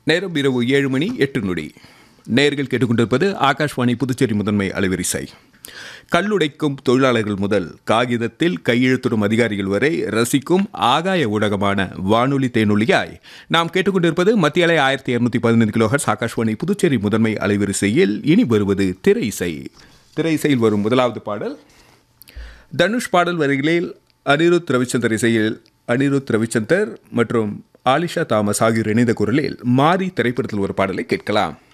நேரம் இரவு ஏழு மணி எட்டு நொடி நேர்கள் கேட்டுக்கொண்டிருப்பது ஆகாஷ்வாணி புதுச்சேரி முதன்மை அலைவரிசை கல்லுடைக்கும் தொழிலாளர்கள் முதல் காகிதத்தில் கையெழுத்திடும் அதிகாரிகள் வரை ரசிக்கும் ஆகாய ஊடகமான வானொலி தேனொலியாய் நாம் கேட்டுக்கொண்டிருப்பது மத்திய அலை ஆயிரத்தி இருநூத்தி பதினைந்து கிலோஹர்ஸ் ஆகாஷ்வாணி புதுச்சேரி முதன்மை அலைவரிசையில் இனி வருவது திரை இசை திரை இசையில் வரும் முதலாவது பாடல் தனுஷ் பாடல் வரிகளில் அனிருத் ரவிச்சந்தர் இசையில் அனிருத் ரவிச்சந்தர் மற்றும் ஆலிஷா தாமஸ் ஆகியோர் இணைந்த குரலில் மாரி திரைப்படத்தில் ஒரு பாடலை கேட்கலாம்